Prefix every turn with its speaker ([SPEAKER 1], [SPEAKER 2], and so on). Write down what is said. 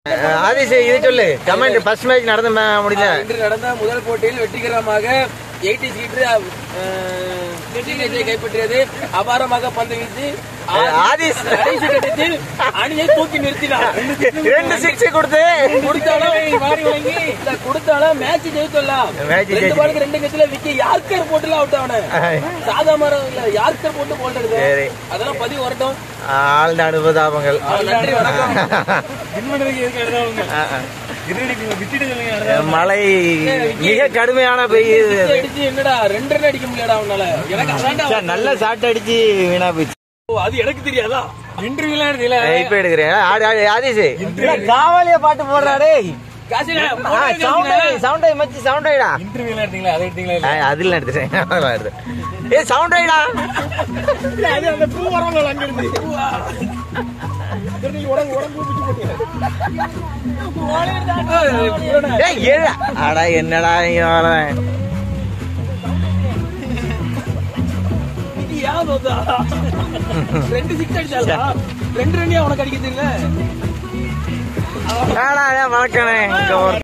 [SPEAKER 1] ஆதிஷ் இது சொல்லு comment first match நடந்து ம- முடியல
[SPEAKER 2] இன்று நடந்த முதல் போட்டியில் வெற்றிகரமாக எயிட்டி சீட்டு டீனேஜை கைப்பற்றியது அபாரமாக பந்து வீசி
[SPEAKER 1] ஆதிஷ்
[SPEAKER 2] கடைசி கட்டத்தில் அணியை தூக்கி நிறுத்தினார்
[SPEAKER 1] ரெண்டு சிக்ஸ் கொடுத்து
[SPEAKER 2] கொடுத்தாலும் இல்ல, கொடுத்தாலும் மேட்ச் ஜெயித்தலாம்
[SPEAKER 1] Match
[SPEAKER 2] ரெண்டு
[SPEAKER 1] ஜெயிச்சு.
[SPEAKER 2] பாலுக்கு ரெண்டு கட்சியில விக்கி யார்கர் போட்டுல அவுட் ஆன சாதா மரம் இல்ல யார்கர் போட்டு போல் எடுக்குது
[SPEAKER 1] சரி.
[SPEAKER 2] அதெல்லாம் பதிவு வரட்டும்
[SPEAKER 1] ஆழ்ந்த அனுபதாபங்கள்
[SPEAKER 2] ஆ, நன்றி வணக்கம்
[SPEAKER 1] ஆ, ஆ. மழை மிக கடுமையான பெய்யுது
[SPEAKER 2] அடிச்சு என்னடா ரெண்டு ரன் அடிக்க முடியாடா அவனால எனக்கு அதான்டா
[SPEAKER 1] சார், நல்ல ஷாட் அடிச்சு வீணா போச்சு
[SPEAKER 2] ஓ, அது எனக்கு தெரியாதா இன்டர்வியூலாம் எடுத்தீங்களா
[SPEAKER 1] ஏய், இப்ப எடுக்கிறேன் ஆடு ஆடு ஆதிஷ் காவாலிய பாட்டு போடுறாடே
[SPEAKER 2] காசில
[SPEAKER 1] சவுண்ட் சவுண்ட் மச்சி சவுண்ட் ஆயிடா
[SPEAKER 2] இன்டர்வியூலாம் எடுத்தீங்களா அதை எடுத்தீங்களா
[SPEAKER 1] ஆ, அதுல எடுத்துட்டேன் அதெல்லாம் எடுத்தேன். ஏய் சவுண்ட் ஆயிடா
[SPEAKER 2] அது அந்த பூ வரவங்க அங்க இருந்து நீங்க உடம்பு உடம்பு பிடிச்சு போட்டீங்க
[SPEAKER 1] ஏய் ஏழு அடா என்னடா இங்க வரேன்
[SPEAKER 2] இது யார் வந்தா? ரெண்டு சிக்ஸ் அடிச்சாலா ரெண்டு ரன்னியா உனக்கு அடிக்க தெரியல
[SPEAKER 1] வணக்கண்ணே இங்க ஒரு